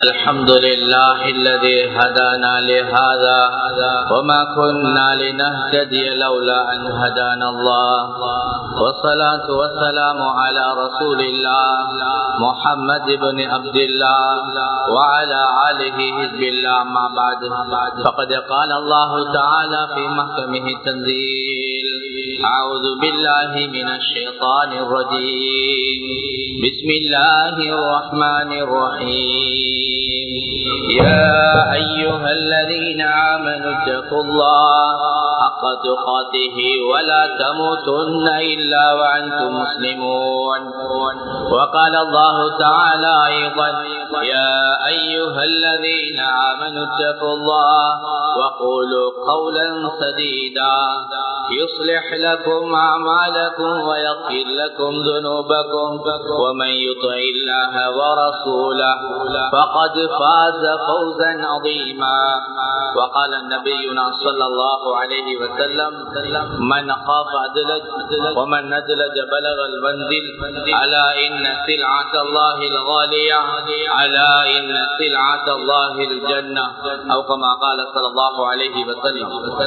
الحمد لله الذي هدانا لهذا وما كنا لنهتدي لولا أن هدانا الله والصلاة والسلام على رسول الله محمد بن عبد الله وعلى آله حزب الله ما بعد فقد قال الله تعالى في محكمه التنزيل أعوذ بالله من الشيطان الرجيم بسم الله الرحمن الرحيم يا أيها الذين آمنوا اتقوا الله حق تقاته ولا تموتن إلا وأنتم مسلمون وقال الله تعالى أيضا يا أيها الذين آمنوا اتقوا الله وقولوا قولا سديدا يصلح لكم أعمالكم ويغفر لكم ذنوبكم ومن يطع الله ورسوله فقد فاز فوزا عظيما وقال نبينا صلى الله عليه وسلم من خاف أدلج ومن ندلج بلغ المنزل ألا إن سلعة الله الغالية ألا إن سلعة الله الجنة أو كما قال صلى الله عليه وسلم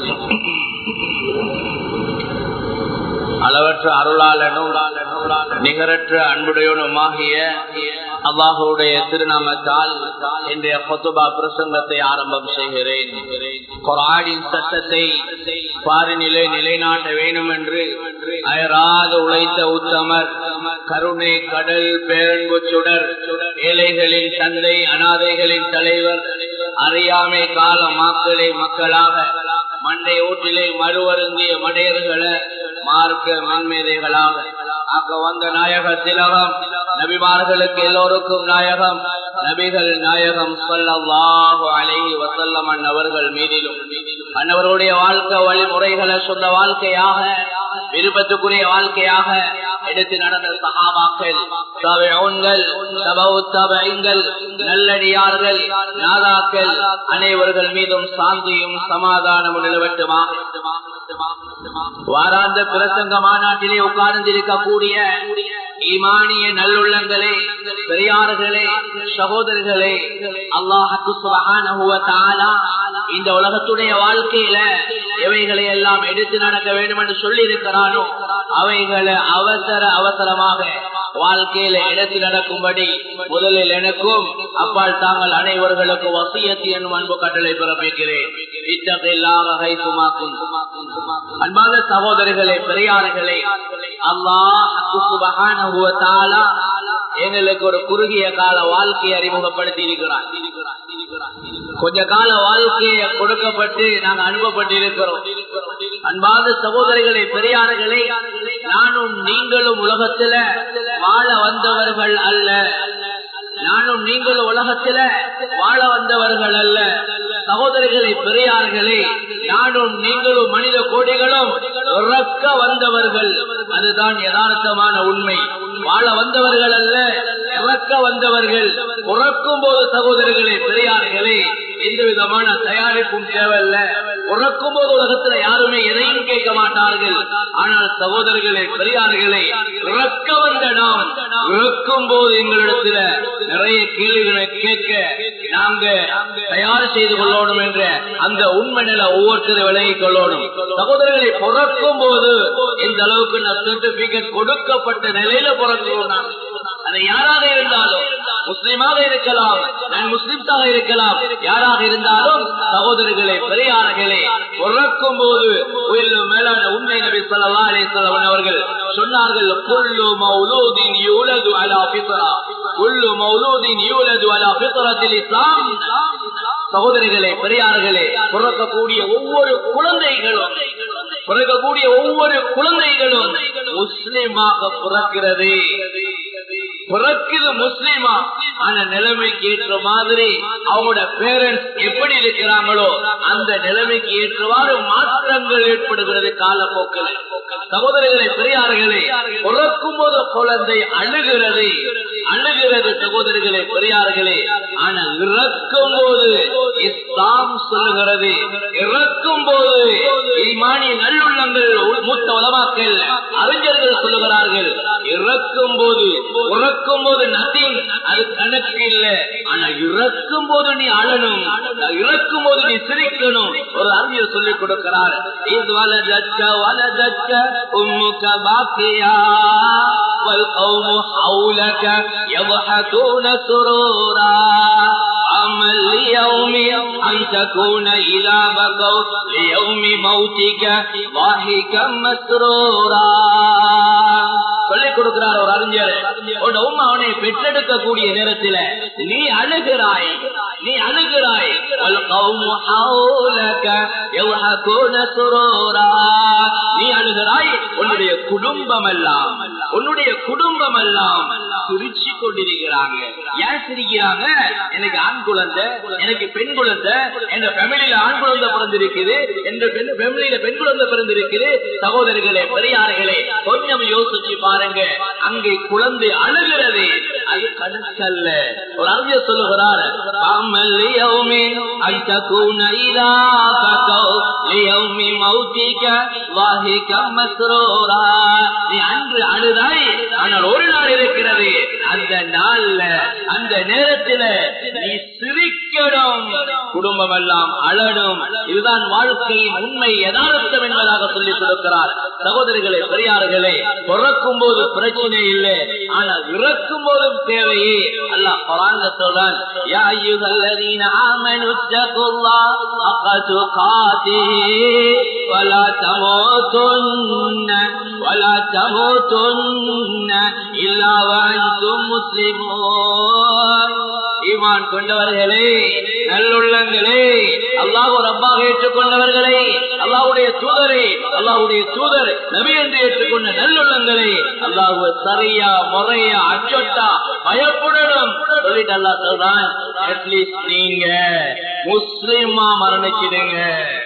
அளவற்ற அருளாளனும் நிகரற்ற அன்புடையனுமாகிய அல்லாஹுடைய திருநாமத்தால் இன்றைய கொத்துபா பிரசங்கத்தை ஆரம்பம் செய்கிறேன் குரானின் சட்டத்தை பாரிநிலை நிலைநாட்ட வேண்டும் என்று அயராத உழைத்த உத்தமர் கருணை கடல் பேரன்பு சுடர் ஏழைகளின் தந்தை அனாதைகளின் தலைவர் அறியாமை கால மாக்களை மக்களாக மண்டை ஓட்டிலே மறுவருந்திய மடையர்களை மார்க்க மென்மேதைகளாக ஆக்க வந்த நாயக திலகம் நபிமார்களுக்கு எல்லோருக்கும் நாயகம் நபிகள் நாயகம் சொல்லல்லாஹு அலைஹி வசல்லம் அன்னவர்கள் மீதிலும் அன்னவர்களுடைய வாழ்க்கை வழிமுறைகளை சொந்த வாழ்க்கையாக விருப்பத்துக்குரிய வாழ்க்கையாக எடுத்து நடந்த சகாபாக்கள் நல்லடியார்கள் நாதாக்கள் அனைவர்கள் மீதும் சாந்தியும் சமாதானமும் நிலவட்டுமா வாராந்த பிரசங்க மாநாட்டிலே உட்கார்ந்திருக்கக்கூடிய ஈமானிய நல்லுள்ளங்களே பெரியார்களே சகோதரர்களே அல்லாஹு இந்த உலகத்துடைய வாழ்க்கையில எவைகளை எல்லாம் எடுத்து நடக்க வேண்டும் என்று சொல்லி இருக்கிறானோ அவைகளை அவசர அவசரமாக வாழ்க்கையில எடுத்து நடக்கும்படி முதலில் எனக்கும் அப்பால் தாங்கள் அனைவர்களுக்கும் வசியத்து என்னும் அன்பு கட்டளை பிறப்பிக்கிறேன் அன்பான சகோதரர்களே பெரியார்களே அல்லாஹ் எங்களுக்கு ஒரு குறுகிய கால வாழ்க்கையை அறிமுகப்படுத்தி இருக்கிறான் கொஞ்ச கால வாழ்க்கையை கொடுக்கப்பட்டு நாங்க அனுப்பப்பட்டிருக்கிறோம் அன்பான சகோதரிகளை பெரியார்களே நானும் நீங்களும் உலகத்துல வாழ வந்தவர்கள் அல்ல நானும் நீங்களும் உலகத்துல வாழ வந்தவர்கள் அல்ல சகோதரிகளை பெரியார்களே நானும் நீங்களும் மனித கோடிகளும் இறக்க வந்தவர்கள் அதுதான் யதார்த்தமான உண்மை வாழ வந்தவர்கள் அல்ல இறக்க வந்தவர்கள் உறக்கும் போது சகோதரர்களே பெரியார்களே எந்த விதமான தயாரிப்பும் தேவையில்ல உறக்கும் போது உலகத்துல யாருமே எதையும் கேட்க மாட்டார்கள் ஆனால் சகோதரர்களே பெரியார்களே இறக்க வந்த நாம் இறக்கும் போது எங்களிடத்துல நிறைய கேள்விகளை கேட்க நாங்க தயார் செய்து கொள்ளணும் என்ற அந்த உண்மை நில ஒவ்வொருத்தரும் விலகிக் கொள்ளணும் சகோதரர்களை பிறக்கும் போது இந்த அளவுக்கு சர்டிபிகேட் கொடுக்கப்பட்ட நிலையில பிறக்கிறோம் நாங்க அது யாராக இருந்தாலும் முஸ்லிமாக இருக்கலாம் நான் முஸ்லிம்ஸாக இருக்கலாம் யாராக இருந்தாலும் சகோதரர்களே பெரியார்களே பிறக்கும் போது மேலான உண்மை நபி சொல்லா அலிசல்லவன் அவர்கள் சொன்னார்கள் குல்லு மௌலூதின் யூலது அலா பித்ரா குல்லு மௌலூதின் யூலது அலா பித்ரத்தில் இஸ்லாம் சகோதரிகளே பெரியார்களே பிறக்கக்கூடிய ஒவ்வொரு குழந்தைகளும் பிறக்கக்கூடிய ஒவ்வொரு குழந்தைகளும் முஸ்லிமாக பிறக்கிறது பிறக்குது முஸ்லீமா ஆன நிலைமைக்கு ஏற்ற மாதிரி அவங்களோட பேரண்ட்ஸ் எப்படி இருக்கிறாங்களோ அந்த நிலைமைக்கு ஏற்றவாறு மாற்றங்கள் ஏற்படுகிறது காலப்போக்கில் சகோதரர்களே பெரியார்களே பிறக்கும் போது குழந்தை அழுகிறது அழுகிறது சகோதரர்களே பெரியார்களே ஆனால் இறக்கும் போது இஸ்லாம் சொல்லுகிறது இறக்கும் போது ஈமானிய நல்லுள்ளங்கள் மூத்த உலமாக்கள் அறிஞர்கள் சொல்லுகிறார்கள் இறக்கும் போது இறக்கும் போது நத்திங் அது கணக்கு இல்ல ஆனா இறக்கும் போது நீ அழணும் இறக்கும் போது நீ சிரிக்கணும் ஒரு அறிஞர் சொல்லிக் கொடுக்கிறார் இது வலதற்க வலதற்க உம்முக பாக்கியா والقوم حولك يضحكون سرورا عمل ليوم أن تكون إلى بقوا ليوم موتك ضاحكا مسرورا சொல்லிக் கொடுக்கிறார் ஒரு அறிஞர் உன் உம்மா அவனை பெற்றெடுக்க கூடிய நேரத்தில் நீ அழுகிறாய் நீ அழுகிறாய் நீ அழுகிறாய் உன்னுடைய குடும்பம் எல்லாம் உன்னுடைய குடும்பம் எல்லாம் சிரிச்சு கொண்டிருக்கிறாங்க ஏன் சிரிக்கிறாங்க எனக்கு ஆண் குழந்தை எனக்கு பெண் குழந்தை எங்க ஃபேமிலியில ஆண் குழந்தை பிறந்திருக்குது என்ற பெண் ஃபேமிலியில பெண் குழந்தை பிறந்திருக்குது சகோதரர்களே பெரியார்களே கொஞ்சம் யோசிச்சு பாருங்க அங்கே குழந்தை அழுகிறது அது கணக்கல்ல ஒரு அறிஞர் சொல்லுகிறார் நீ அன்று அழுதாய் ஆனால் ஒரு நாள் இருக்கிறது அந்த நாள்ல அந்த நேரத்தில் நீ சிரிக்கணும் குடும்பம் எல்லாம் அழணும் இதுதான் வாழ்க்கையின் உண்மை யதார்த்தம் என்பதாக சொல்லிக் கொடுக்கிறார் சகோதரிகளே பெரியார்களே பிறக்கும் போது பிரச்சனை இல்லை ஆனால் இறக்கும் போதும் தேவையே அல்லாஹ் குரான்ல சொல்றான் யா அய்யுஹல்லதீன ஆமனு தகுல்லாஹ் ஹக்க துகாதிஹி வலா தமூதுன்ன வலா தமூதுன்ன இல்லா வஅன்தும் முஸ்லிமூன் ஈமான் கொண்டவர்களே நல்லுள்ளங்களே அல்லாஹ் ரப்பாக ஏற்றுக்கொண்டவர்களே அல்லாஹ்வுடைய தூதரே அல்லாஹ்வுடைய தூதர் நபி என்று ஏற்றுக்கொண்ட நல்லுள்ளங்களே அல்லாஹ் சரியா முறையா அச்சொட்டா பயப்படணும் சொல்லிட்டு அல்லாஹ் சொல்றான் அட்லீஸ்ட் நீங்க முஸ்லிமா மரணிச்சிடுங்க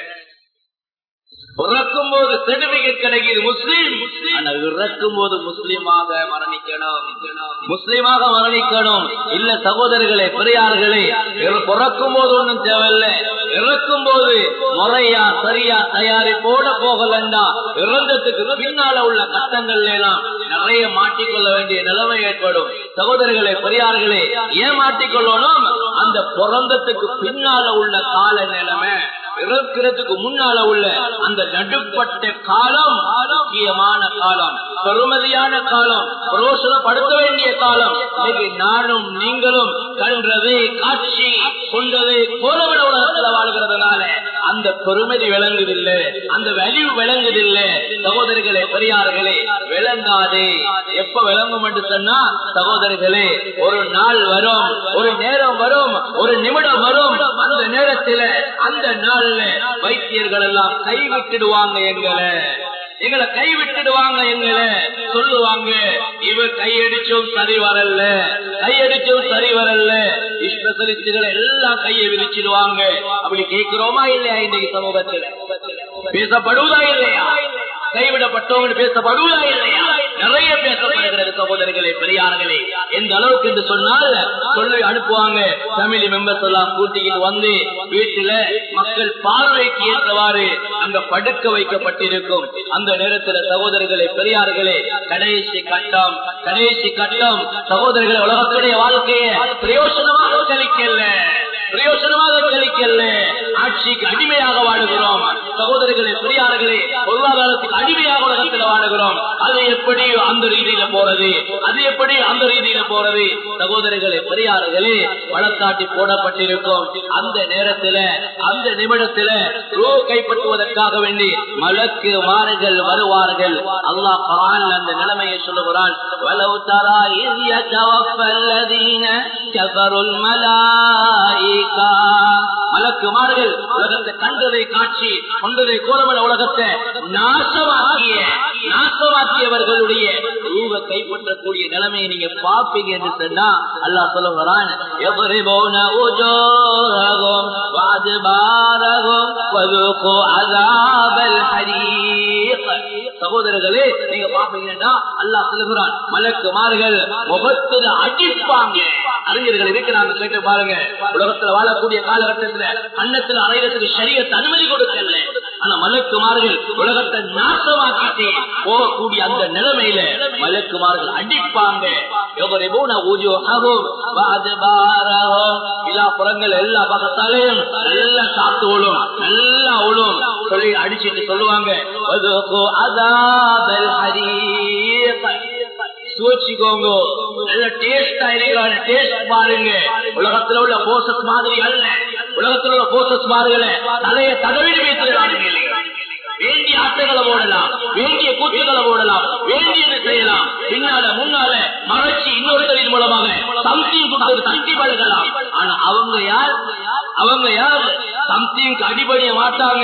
இறக்கும் போது சர்டிபிகேட் கிடைக்குது முஸ்லீம் ஆனா இறக்கும் போது முஸ்லீமாக மரணிக்கணும் முஸ்லீமாக மரணிக்கணும் இல்ல சகோதரர்களே பெரியார்களே பிறக்கும் போது ஒண்ணும் தேவையில்லை இறக்கும் போது முறையா சரியா தயாரிப்போட போகலண்டா இறந்ததுக்கு பின்னால உள்ள கட்டங்கள்ல எல்லாம் நிறைய மாட்டிக்கொள்ள வேண்டிய நிலைமை ஏற்படும் சகோதரர்களே பெரியார்களே ஏன் மாட்டிக்கொள்ளணும் அந்த பிறந்ததுக்கு பின்னால உள்ள கால நிலைமை இறக்கிறதுக்கு முன்னால உள்ள அந்த நடுப்பட்ட காலம் முக்கியமான காலம் பெருமதியான காலம் புரோசனப்படுத்த வேண்டிய காலம் இன்னைக்கு நானும் நீங்களும் கண்டதே காட்சி கொண்டதே கோலவிட உலகத்துல வாழ்கிறதுனால அந்த பெருமதி விளங்குதில்லை அந்த வலிவு விளங்குதில்லை சகோதரிகளே பெரியார்களே விளங்காதே எப்ப விளங்கும் என்று சொன்னா சகோதரிகளே ஒரு நாள் வரும் ஒரு நேரம் வரும் ஒரு நிமிடம் வரும் அந்த நேரத்துல அந்த நாள்ல வைத்தியர்கள் எல்லாம் கைவிட்டுடுவாங்க எங்களை எங்களை கைவிட்டுடுவாங்க எங்களை சொல்லுவாங்க இவ கையடிச்சும் சரி வரல கையடிச்சும் சரி வரல ஸ்பெஷலிஸ்டுகளை எல்லாம் கையை விரிச்சிடுவாங்க அப்படி கேட்கிறோமா இல்லையா இன்னைக்கு சமூகத்துல பேசப்படுவதா இல்லையா கைவிடப்பட்டவங்க பேசப்படுவதா இல்லையா நிறைய பேசப்படுகிறது சகோதரர்களே பெரியார்களே எந்த அளவுக்கு என்று சொன்னால் சொல்லி அனுப்புவாங்க ஃபேமிலி மெம்பர்ஸ் எல்லாம் கூட்டிக்கிட்டு வந்து வீட்டுல மக்கள் பார்வைக்கு ஏற்றவாறு அங்க படுக்க வைக்கப்பட்டிருக்கும் அந்த நேரத்தில் சகோதரர்களே பெரியார்களே கடைசி கட்டம் கடைசி கட்டம் சகோதரர்களே உலகத்துடைய வாழ்க்கையை பிரயோசனமாக கழிக்கல பிரயோசனமாக கழிக்கல ஆட்சிக்கு அடிமையாக வாழுகிறோம் சகோதரர்களே பெரியார்களே பொருளாதாரத்துக்கு அடிமையாக உலகத்தில் வாழுகிறோம் அது எப்படி அந்த ரீதியில போறது அது எப்படி அந்த ரீதியில போறது சகோதரர்களே பெரியார்களே வழக்காட்டி போடப்பட்டிருக்கும் அந்த நேரத்துல அந்த நிமிடத்துல ரூ கைப்பற்றுவதற்காக வேண்டி மலக்கு மாறுகள் வருவார்கள் அல்லாஹ் குரான் அந்த நிலைமையை சொல்லுகிறான் வலவு தரா இதிய தவப்பல்லதீன கபருல் மலாயிகா மலக்குமார்கள் உலகத்தை கண்டதை காட்சி கொண்டதை கோலமல உலகத்தை நாசமாக்கிய நாசமாக்கியவர்களுடைய ரூப கைப்பற்றக்கூடிய நிலைமையை நீங்க பார்ப்பீங்க என்று சொன்னா அல்லாஹ் சொல்லுகிறான் எவரிபோன உஜோரகும் வாஜபாரகும் வதுகு அதாபல் ஹரீக் சகோதரர்களே நீங்க பாப்பீங்கன்னா அல்லாஹ் சொல்லுகிறான் மலக்குமார்கள் முகத்துல அடிப்பாங்க அறிஞர்கள் இருக்கிறாங்க கேட்டு பாருங்க உலகத்துல வாழக்கூடிய காலகட்டத்துல அன்னத்துல அறையிறதுக்கு சரியத்தை அனுமதி கொடுக்கல ஆனா மலக்குமார்கள் உலகத்தை நாசமாக்கிட்டு போகக்கூடிய அந்த நிலைமையில மலக்குமார்கள் அடிப்பாங்க எவரைபோன ஊஜோஹகும் வாஜபாரஹும் எல்லா புறங்கள் எல்லா பக்கத்தாலையும் நல்லா காத்து ஓடும் நல்லா ஓடும் சொல்லி அடிச்சிட்டு சொல்லுவாங்க வதுகு அதாபல் ஹரீக் சூழ்ச்சிக்கோங்க நல்ல டேஸ்டா இருக்கிறாங்க டேஸ்ட் பாருங்க உலகத்துல உள்ள போசஸ் மாதிரி அல்ல உலகத்துல உள்ள போசஸ் மாறுகளை தலையை தடவிடு வைத்திருக்காங்க வேண்டிய ஆட்டைகளை போடலாம் வேண்டிய கூத்துக்களை போடலாம் வேண்டியது செய்யலாம் பின்னால முன்னால மறைச்சி இன்னொருத்தரின் மூலமாக சம்திங் கொடுத்து தட்டி பழகலாம் ஆனா அவங்க யார் அவங்க யார் சம்திங் அடிபடிய மாட்டாங்க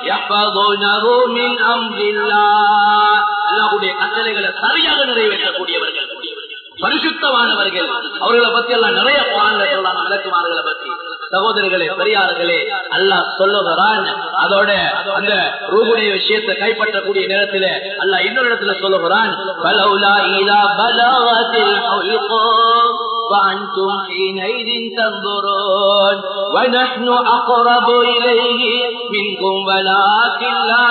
எல்லாருடைய கட்டளைகளை சரியாக நிறைவேற்றக்கூடியவர்கள் பரிசுத்தமானவர்கள் அவர்களை பத்தி எல்லாம் நிறைய பாடல்கள் விளக்குமார்களை பத்தி சகோதரர்களே பெரியார்களே அல்லாஹ் சொல்லுகிறான் அதோட அந்த ரூபுடைய விஷயத்தை கைப்பற்றக்கூடிய நேரத்தில் அல்லாஹ் இன்னொரு இடத்துல சொல்லுகிறான் பலவுலா இதா பலவத்தில் وأنتم حينئذ تنظرون ونحن أقرب إليه منكم ولكن لا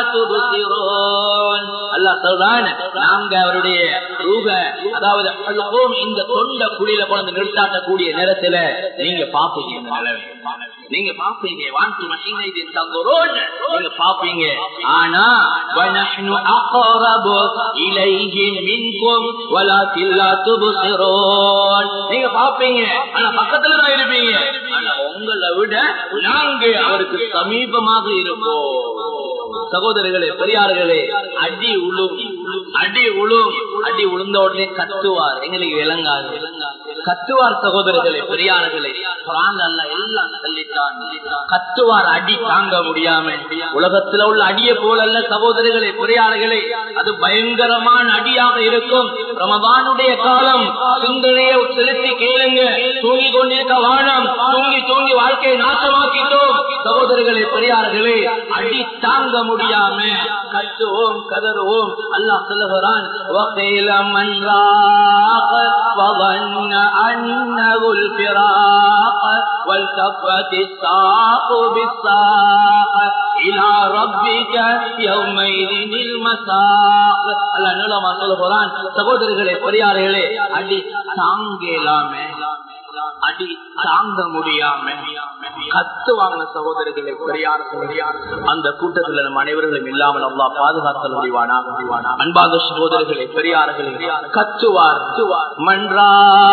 تبصرون الله சொல்றான் நாங்க அவருடைய ரூப அதாவது இந்த தொண்ட குழியில கொண்டு நிறுத்தாட்டக்கூடிய நேரத்துல நீங்க பாப்பீங்க இந்த நிலைமை நீங்க பாப்பீங்க வாங்கி மசீனை தங்குறோம் நீங்க பாப்பீங்க ஆனா وَنَحْنُ أَقْرَبُ إِلَيْهِ مِنْكُمْ وَلَكِنْ لَا تُبْصِرُونَ நீங்க பாப்பீங்க ஆனா பக்கத்துல தான் இருப்பீங்க ஆனா உங்களை விட நாங்க அவருக்கு சமீபமாக இருப்போம் சகோதரர்களே பெரியார்களே அடி உளும் அடி உளும் அடி உளுந்த உடனே கத்துவார் எங்களுக்கு விளங்காது கத்துவார் சகோதரர்களே பெரியார்களே குரான் அல்ல எல்லாம் சொல்லித்தான் கத்துவார் அடி தாங்க முடியாம உலகத்துல உள்ள அடியை போல அல்ல சகோதரர்களே பெரியார்களே அது பயங்கரமான அடியாக இருக்கும் ரமதானுடைய காலம் சிந்தனையை செலுத்தி கேளுங்க தூங்கி கொண்டிருக்க வானம் தூங்கி தூங்கி வாழ்க்கையை நாசமாக்கிட்டோம் சகோதரர்களே பெரியார்களே அடி தாங்க முடியாம கத்துவோம் கதறுவோம் அல்லாஹ் சொல்லுகிறான் وَقِيلَ مَنْ رَاقَ وَظَنَّ أَنَّهُ الْفِرَاقَ وَالْتَفَّتِ السَّاقُ بِالسَّاقِ إِلَى رَبِّكَ يَوْمَئِذٍ الْمَسَاقُ அல்லாஹ் நீளமா சொல்லுகிறான் சகோதரர்களே பெரியார்களே அடி தாங்கலாமே அடி தாங்க முடியாம கத்துவாங்க சகோதரர்களை பெரியார் அந்த கூட்டத்தில் நம் அனைவர்களும் இல்லாமல் அல்லா பாதுகாத்தல் முடிவானா அன்பாக சகோதரர்களை பெரியார்களே கத்துவார் மன்றா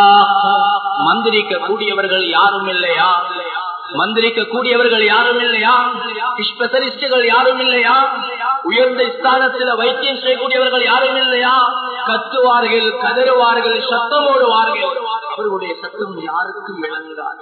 மந்திரிக்க கூடியவர்கள் யாரும் இல்லையா மந்திரிக்க கூடியவர்கள் யாரும் இல்லையா ஸ்பெஷலிஸ்டுகள் யாரும் இல்லையா உயர்ந்த ஸ்தானத்தில் வைத்தியம் செய்யக்கூடியவர்கள் யாரும் இல்லையா கத்துவார்கள் கதறுவார்கள் சத்தம் ஓடுவார்கள் அவர்களுடைய சத்தம் யாருக்கும் விளங்காது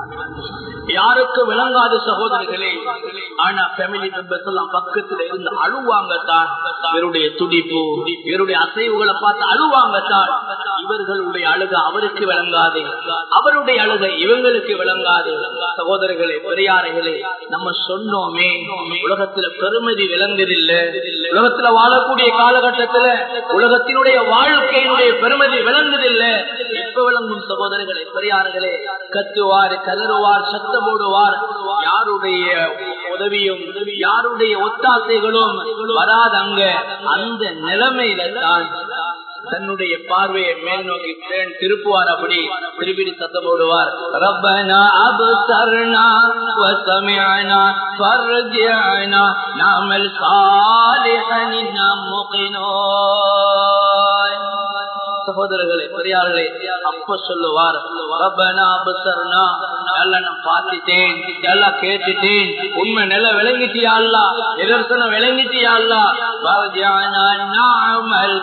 யாருக்கும் விளங்காது சகோதரர்களே ஆனா ஃபேமிலி மெம்பர்ஸ் எல்லாம் பக்கத்துல இருந்து அழுவாங்கத்தான் இவருடைய துடிப்பு இவருடைய அசைவுகளை பார்த்து அழுவாங்கத்தான் இவர்களுடைய அழுக அவருக்கு விளங்காது அவருடைய அழுக இவங்களுக்கு விளங்காது சகோதரர்களே பெரியாரைகளே நம்ம சொன்னோமே உலகத்துல பெருமதி விளங்குதில்லை உலகத்துல வாழக்கூடிய காலகட்டத்துல உலகத்தினுடைய வாழ்க்கையினுடைய பெருமதி விளங்குதில்லை இப்ப விளங்கும் சகோதரர்களே பெரியார்களே கத்துவார் கதறுவார் சத்தம் போடுவார் யாருடைய உதவியும் யாருடைய ஒத்தாசைகளும் வராத அங்க அந்த நிலைமையில தான் தன்னுடைய பார்வையை மேல் நோக்கி திருப்புவார் அப்படி திருப்பி சத்தம் போடுவார் ரப்பனா அபசர்னா வசமியனா ஃபர்ஜியனா நாமல் சாலிஹன் நாம் முகினோய் சகோதரர்களே பெரியார்களே அப்ப சொல்லுவார் எல்லாம் பார்த்துட்டேன் எல்லாம் கேட்டுட்டேன் உண்மை நில விளங்கிட்டியா அல்லா எதிர்சனம் விளங்கிட்டியா அல்லா நாமல்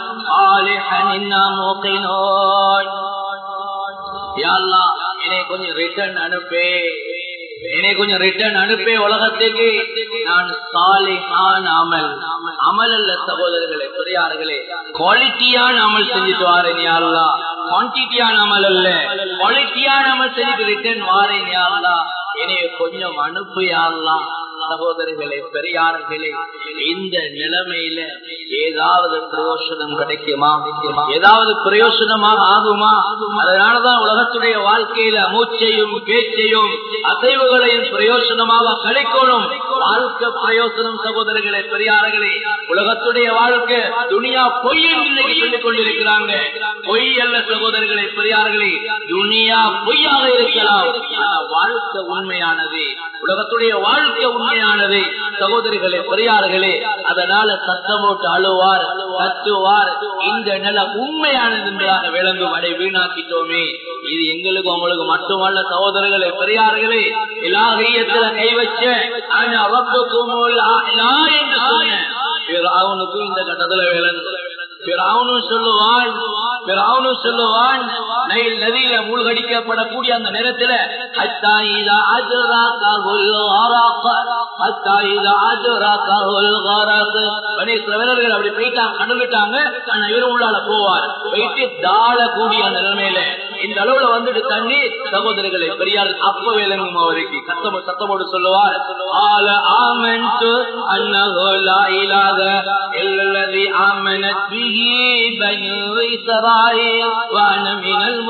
என்னை கொஞ்சம் ரிட்டர்ன் அனுப்பே என்னை கொஞ்சம் ரிட்டர்ன் அனுப்பே உலகத்துக்கு நான் சாலிஹான் அமல் அமல் அல்ல சகோதரர்களே பெரியார்களே குவாலிட்டியான அமல் செஞ்சுட்டு வாரேன் யாருலா குவான்டிட்டியான அமல் அல்ல குவாலிட்டியான அமல் செஞ்சுட்டு ரிட்டர்ன் வாரேன் யாருலா என்னைய கொஞ்சம் அனுப்பு யாருலாம் சகோதரர்களே பெரியார்களே இந்த நிலைமையில ஏதாவது பிரயோசனம் கிடைக்குமா ஏதாவது பிரயோசனமாக ஆகுமா அதனாலதான் உலகத்துடைய வாழ்க்கையில மூச்சையும் பேச்சையும் அசைவுகளையும் பிரயோசனமாக கிடைக்கணும் வாழ்க்கை பிரயோசனம் சகோதரர்களே பெரியார்களே உலகத்துடைய வாழ்க்கை துனியா பொய் என்று இன்னைக்கு சொல்லிக் கொண்டிருக்கிறாங்க பொய் அல்ல சகோதரர்களே பெரியார்களே துனியா பொய்யாக இருக்கலாம் ஆனா வாழ்க்கை உண்மையானது உலகத்துடைய வாழ்க்கை உண்மையானது சகோதரிகளே பெரியார்களே அதனால சத்தம் போட்டு அழுவார் கத்துவார் இந்த நில உண்மையானது என்பதாக விளங்கும் அதை வீணாக்கிட்டோமே இது எங்களுக்கு உங்களுக்கு மட்டுமல்ல சகோதரர்களே பெரியார்களே இலாகியத்துல கை வச்ச ஆனா ரப்புக்கும் என்று சொன்ன அவனுக்கும் இந்த கட்டத்துல விளங்கு பிராவனும் சொல்லுவான் பிராவனும் சொல்லுவான் நைல் நதியில மூழ்கடிக்கப்படக்கூடிய அந்த நேரத்துல ஹத்தா இதா அஜரா கஹுல் ஹரக ஹத்தா இதா அஜரா கஹுல் ஹரக பனீஸ்வரர்கள் அப்படி போயிட்டாங்க கண்டுட்டாங்க ஆனா இவரும் உள்ளால போவார் போயிட்டு தாழ கூடிய அந்த நிலைமையில இந்த அளவுல வந்துட்டு தண்ணி சகோதரர்களை பெரியார் அப்ப விளங்கும் அவருக்கு சத்தம் சத்தமோடு சொல்லுவார் ஆல ஆமன்து அன்னஹு லா இலாஹ இல்லல்லதி ஆமனத் பிஹி பனு இஸ்ராயீல் வான மினல்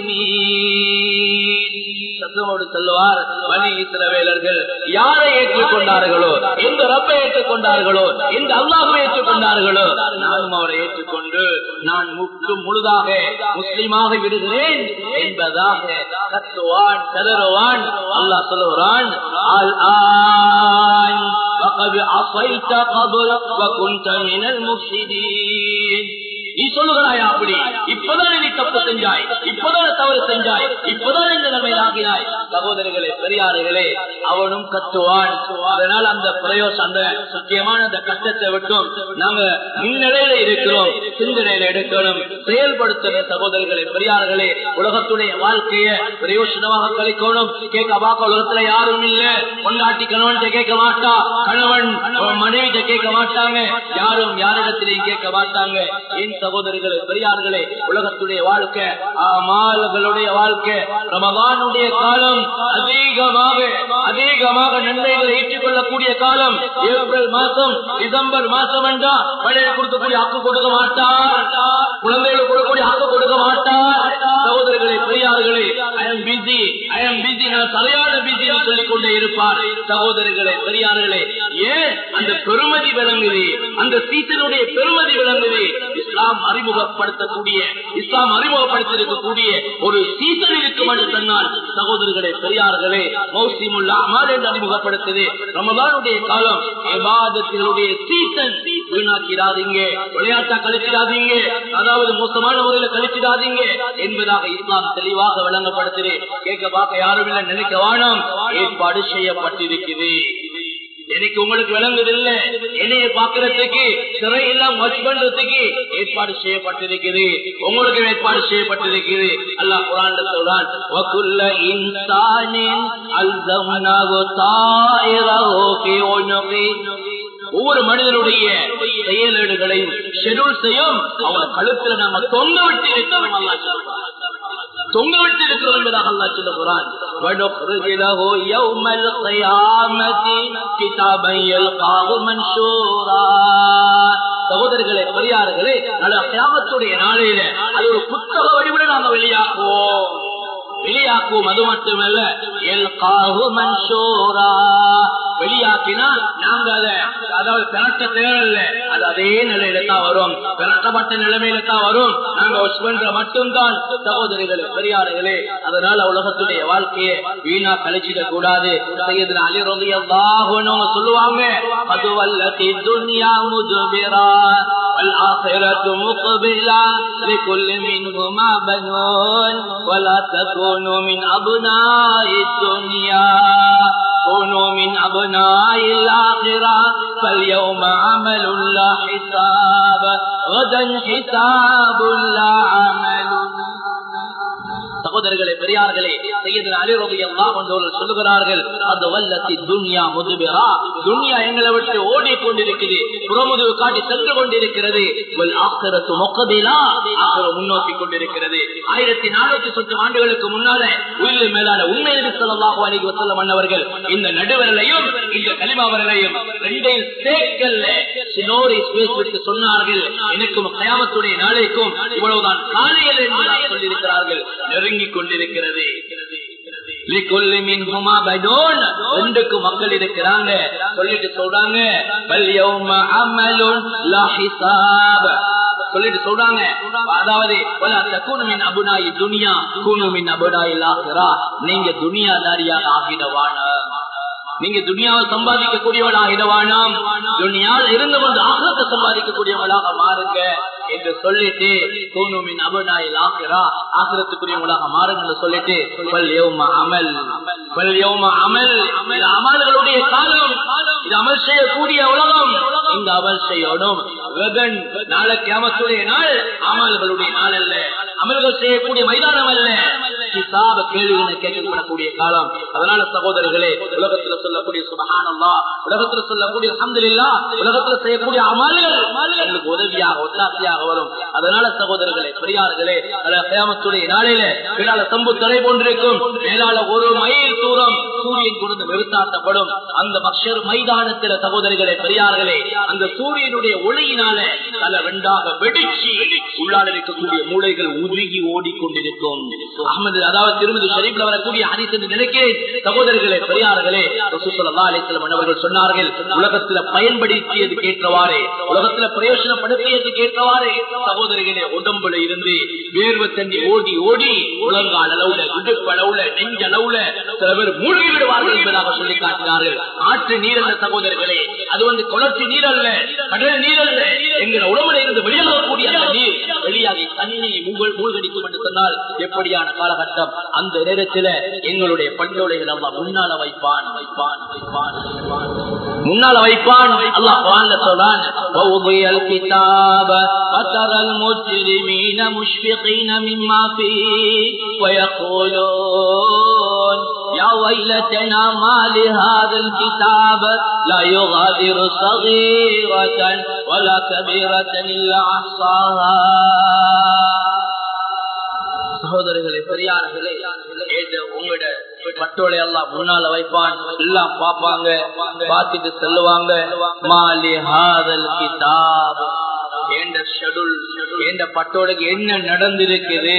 முஸ்லிமீன் சத்தமோடு சொல்லுவார் பனி இஸ்ரவேலர்கள் யாரை ஏற்றுக்கொண்டார்களோ எந்த ரப்பை ஏற்றுக்கொண்டார்களோ எந்த அல்லாஹை ஏற்றுக்கொண்டார்களோ நானும் அவரை ஏற்றுக்கொண்டு நான் முற்று முழுதாக முஸ்லிமாக விடுகிறேன் என்பதாக கத்துவான் கதறுவான் அல்லாஹ் சொல்லுகிறான் அல் ஆன் وقد عصيت قبل وكنت من المفسدين நீ சொல்லுகிறாயா அப்படி இப்பதான் நீ தப்பு செஞ்சாய் இப்பதான் தவறு செஞ்சாய் இப்பதான் இந்த நிலைமையில் ஆகினாய் சகோதரிகளே பெரியார்களே அவனும் கத்துவான் அதனால் அந்த பிரயோச அந்த முக்கியமான அந்த கஷ்டத்தை விட்டும் நாங்க முன்னிலையில இருக்கிறோம் சிந்தனையில எடுக்கணும் செயல்படுத்தணும் சகோதரிகளே பெரியார்களே உலகத்துடைய வாழ்க்கைய பிரயோசனமாக கழிக்கணும் கேட்க பார்க்க உலகத்துல யாரும் இல்ல கொண்டாட்டி கணவன் கேட்க மாட்டா கணவன் மனைவி கேட்க மாட்டாங்க யாரும் யாரிடத்திலையும் கேட்க மாட்டாங்க என் சகோதரிகளே பெரியார்களே உலகத்துடைய வாழ்க்கை அமால்களுடைய வாழ்க்கை ரமதானுடைய காலம் அதிகமாக அதிகமாக நன்மைகளை ஏற்றுக்கொள்ளக்கூடிய காலம் ஏப்ரல் மாசம் டிசம்பர் மாசம் என்றா பழைய கொடுக்கக்கூடிய ஹக்கு கொடுக்க மாட்டார் குழந்தைகளுக்கு கொடுக்கக்கூடிய ஹக்கு கொடுக்க மாட்டார் சகோதரர்களே பெரியார்களே I am busy I am busy நான் சரியான பிஸி சொல்லிக் கொண்டே இருப்பார் சகோதரர்களே பெரியார்களே ஏன் அந்த பெருமதி விளங்குது அந்த சீசனுடைய பெருமதி விளங்குது இஸ்லாம் அறிமுகப்படுத்தக்கூடிய இஸ்லாம் அறிமுகப்படுத்திருக்கக்கூடிய ஒரு சீசன் இருக்கும் என்று சொன்னால் சகோதரர்களே பெரியார்களே மௌசிமுல்ல அமல் என்று அறிமுகப்படுத்தது ரமதானுடைய காலம் விவாதத்தினுடைய சீசன் வீணாக்கிறாதீங்க விளையாட்டா கழிச்சிடாதீங்க அதாவது மோசமான முறையில கழிச்சிடாதீங்க என்பதாக இஸ்லாம் தெளிவாக விளங்கப்படுத்துது கேட்க பார்க்க யாரும் இல்லை நினைக்க வேணாம் ஏற்பாடு செய்யப்பட்டிருக்குது எனக்கு உங்களுக்கு விளங்குதில்ல என்னைய பாக்குறதுக்கு சிறையெல்லாம் வாட்ச் பண்றதுக்கு ஏற்பாடு செய்யப்பட்டிருக்குது உங்களுக்கு ஏற்பாடு செய்யப்பட்டிருக்குது அல்லாஹ் குரான் சொல்றான் வகுல்ல இன்சானின் அல்தம்னாகு தாயிரஹு ஃபீ உனுகி ஒவ்வொரு மனிதனுடைய செயலேடுகளையும் ஷெடியூல் செய்யும் அவன கழுத்துல நாம தொங்க விட்டு இருக்கிறோம் அல்லாஹ் சொல்றான் தொங்க விட்டு இருக்கிறோம் என்பதாக அல்லா சொல்லுகிறான் وَنُخْرِجُ لَهُ يَوْمَ الْقِيَامَةِ كِتَابًا يَلْقَاهُ مَنْشُورًا சகோதரர்களே பெரியார்களே நல்ல கியாமத்துடைய நாளையில அது ஒரு புத்தக வடிவில நாங்க வெளியாக்குவோம் வெளியாக்குவோம் அது மட்டுமல்ல எல்காஹு மன்சூரா வெளியாக்கினா நாங்க அதை அதாவது பிறட்ட தேவையில்ல அது அதே நிலையில தான் வரும் பிறட்டப்பட்ட நிலைமையில தான் வரும் நாங்க பண்ற மட்டும்தான் சகோதரிகளே பெரியார்களே அதனால உலகத்துடைய வாழ்க்கையை வீணா கழிச்சிட கூடாது சையதுனா அலி ரலியல்லாஹு சொல்லுவாங்க அது வல்லதி துன்யா முதுபிரா والآخرة مقبلة لكل منهما بنون ولا تكونوا من أبناء الدنيا كونوا من أبناء الآخرة فاليوم عمل لا حساب غدا حساب لا عمل சகோதரர்களே பெரியார்களே செய்யதில் அலிரவி எல்லாம் சொல்லுகிறார்கள் அது வல்லத்தி துன்யா முதுபிரா துனியா எங்களை விட்டு ஓடிக்கொண்டிருக்குது புறமுதுகு காட்டி சென்று கொண்டிருக்கிறது ஆக்கிரத்து மொக்கதிலா ஆக்கிரம் முன்னோக்கி கொண்டிருக்கிறது ஆயிரத்தி நானூத்தி சொத்து ஆண்டுகளுக்கு முன்னால உயிரில் மேலான உண்மை சொல்லலாம் அலிக்கு வசல்லம் மன்னவர்கள் இந்த நடுவரலையும் இந்த கலிமாவரலையும் ரெண்டையும் சேர்க்கல்ல சினோரை ஸ்பேஸ் விட்டு சொன்னார்கள் எனக்கும் கயாமத்துடைய நாளைக்கும் இவ்வளவுதான் காலையில் என்று சொல்லியிருக்கிறார்கள் நெருங்கிக் கொண்டிருக்கிறது ரெண்டுக்கு மக்கள் இருக்கிறாங்க சொல்லிட்டு சொல்றாங்க சொல்லிட்டு சொல்றாங்க அதாவது அபுனாயி துனியா கூணுமின் அபுனாயி நீங்க துனியாதாரியாக ஆகிடவான நீங்க துனியாவை சம்பாதிக்கக்கூடியவள் ஆகிடவானாம் துனியால் இருந்து கொண்டு ஆகத்தை சம்பாதிக்கக்கூடியவளாக மாறுங்க என்று சொல்லிட்டு கூணுமின் அபுனாயில் ஆகிறா ஆசிரத்துக்குரியவங்களாக மாறுங்க சொல்லிட்டு அமல் அமல் அமல்களுடைய காலம் இது அமல் செய்யக்கூடிய உலகம் இந்த அமல் செய்யணும் வெகன் நாளை கிராமத்துடைய நாள் அமல்களுடைய நாள் அல்ல அமல்கள் செய்யக்கூடிய மைதானம் அல்ல கிசாப கேள்விகளை கேட்கப்படக்கூடிய காலம் அதனால சகோதரர்களே உலகத்துல சொல்லக்கூடிய சுபகானந்தா உலகத்துல சொல்லக்கூடிய அஹமதுல்லா உலகத்துல செய்யக்கூடிய அமல்கள் எங்களுக்கு உதவியாக ஒத்தாசையாக வரும் அதனால சகோதரர்களே பெரியார்களே கேமத்துடைய நாளையில கீழால சம்பு தடை போன்றிருக்கும் மேலால ஒரு மைல் தூரம் சூரியன் கொடுத்து நிறுத்தாட்டப்படும் அந்த மக்ஷர் மைதானத்தில சகோதரிகளே பெரியார்களே அந்த சூரியனுடைய ஒளியினால பல ரெண்டாக வெடிச்சு உள்ளாட இருக்கக்கூடிய மூளைகள் உருகி ஓடிக்கொண்டிருக்கும் அகமது அதாவது திருமதி ஷரீப்ல வரக்கூடிய ஹரிஸ் என்று நினைக்கிறேன் சகோதரர்களே பெரியார்களே ரசூசல்லா அலிஸ்லம் அவர்கள் சொன்னார்கள் உலகத்துல பயன்படுத்தியது கேட்டவாறே உலகத்துல பிரயோஜனப்படுத்தியது கேட்டவாறே சகோதரிகளே உடம்புல இருந்து வேர்வ தண்ணி ஓடி ஓடி உலங்கால் அளவுல இடுப்பு அளவுல நெஞ்ச அளவுல சில பேர் மூழ்கி விடுவார்கள் என்பதாக சொல்லி காட்டினார்கள் ஆற்று நீர் அல்ல சகோதரர்களே அது வந்து குளர்ச்சி நீர் அல்ல கடல் நீர் அல்ல எங்கள் உடம்புல இருந்து வெளியாகக்கூடிய அந்த நீர் வெளியாகி தண்ணி மூழ்கடிக்கும் என்று சொன்னால் எப்படியான காலகட்டம் அந்த நேரத்தில் எங்களுடைய பண்டோலைகள் அல்லா முன்னால வைப்பான் வைப்பான் வைப்பான் வைப்பான் முன்னால வைப்பான் அல்லாஹ் குர்ஆன்ல சொல்றான் ووضع الكتاب فترى المجرمين مشفقين مما فيه ويقولون يا ويلتنا ما لهذا الكتاب لا يغادر صغيرة ولا كبيرة إلا أحصاها சகோதரர்களே பெரியார்களே உங்களோட பட்டோலை எல்லாம் முன்னால வைப்பான் எல்லாம் பாப்பாங்க பார்த்துட்டு சொல்லுவாங்க மாலி ஹாதல் கிதாப் என்ற ஷெடியூல் என்ற பட்டோலுக்கு என்ன நடந்திருக்குது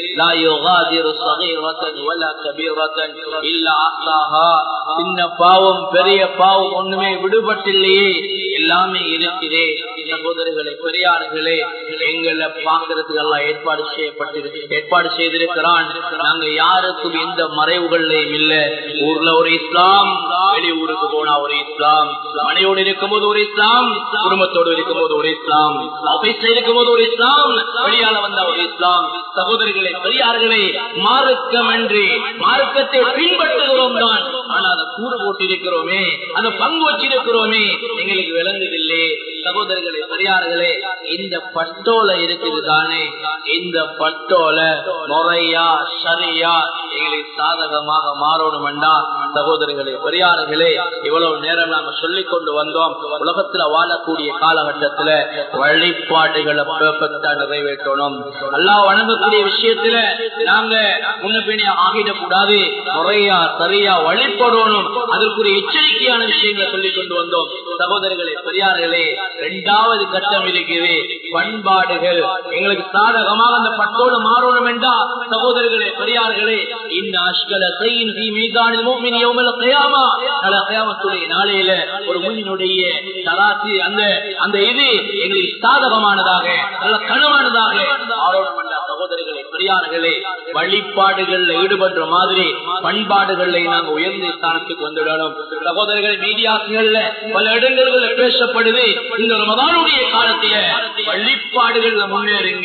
சின்ன பாவம் பெரிய பாவம் ஒண்ணுமே விடுபட்டில்லையே எல்லாமே இருக்குதே சகோதரர்களே பெரியார்களே எங்களை பாக்குறதுக்கு எல்லாம் ஏற்பாடு செய்யப்பட்டிருக்கு ஏற்பாடு செய்திருக்கிறான் நாங்க யாருக்கும் எந்த மறைவுகள்லையும் இல்ல ஊர்ல ஒரு இஸ்லாம் வெளியூருக்கு போனா ஒரு இஸ்லாம் மனையோடு இருக்கும்போது ஒரு இஸ்லாம் குடும்பத்தோடு இருக்கும்போது ஒரு இஸ்லாம் ஆபீஸ்ல இருக்கும்போது ஒரு இஸ்லாம் வெளியால வந்த ஒரு இஸ்லாம் சகோதரிகளை பெரியார்களே மார்க்கம் என்று மார்க்கத்தை பின்பற்றுகிறோம் தான் ஆனா அதை கூறு போட்டிருக்கிறோமே அதை பங்கு வச்சிருக்கிறோமே எங்களுக்கு விளங்குதில்லை சகோதரர்களே பெரியார்களே இந்த பட்டோல இருக்குது தானே இந்த பட்டோல முறையா சரியா எங்களுக்கு சாதகமாக மாறணும்டா சகோதரர்களே பெரியார்களே இவ்வளவு நேரம் நாங்க சொல்லிக் கொண்டு வந்தோம் உலகத்துல வாழக்கூடிய காலகட்டத்துல வழிபாடுகளை பெர்ஃபெக்டா நிறைவேற்றணும் நல்லா வணங்கக்கூடிய விஷயத்துல நாங்க முன்ன பின்னே ஆகிடக்கூடாது முறையா சரியா வழிபடணும் அதற்குரிய எச்சரிக்கையான விஷயங்களை சொல்லிக் கொண்டு வந்தோம் சகோதரர்களே பெரியார்களே இரண்டாவது கட்டம் இருக்குது பண்பாடுகள் எங்களுக்கு சாதகமாக அந்த பட்டோடு மாறணும் என்றா சகோதரர்களே பெரியார்களே இந்த அஷ்கல செய்யின் மீதானில் மூமின் யௌமல் கியாமா நல்ல கியாமத்துடைய நாளையில ஒரு மூமினுடைய தராசி அந்த அந்த இது எங்களுக்கு சாதகமானதாக நல்ல கனவானதாக ஆரோணம் என்ற சகோதரர்களே பெரியார்களே வழிபாடுகள்ல ஈடுபடுற மாதிரி பண்பாடுகளை நாங்க உயர்ந்த ஸ்தானத்துக்கு வந்துடணும் சகோதரர்கள் மீடியாக்கள்ல பல இடங்கள்ல பேசப்படுது இந்த ரமதானுடைய காலத்தில வழிபாடுகள்ல முன்னேறுங்க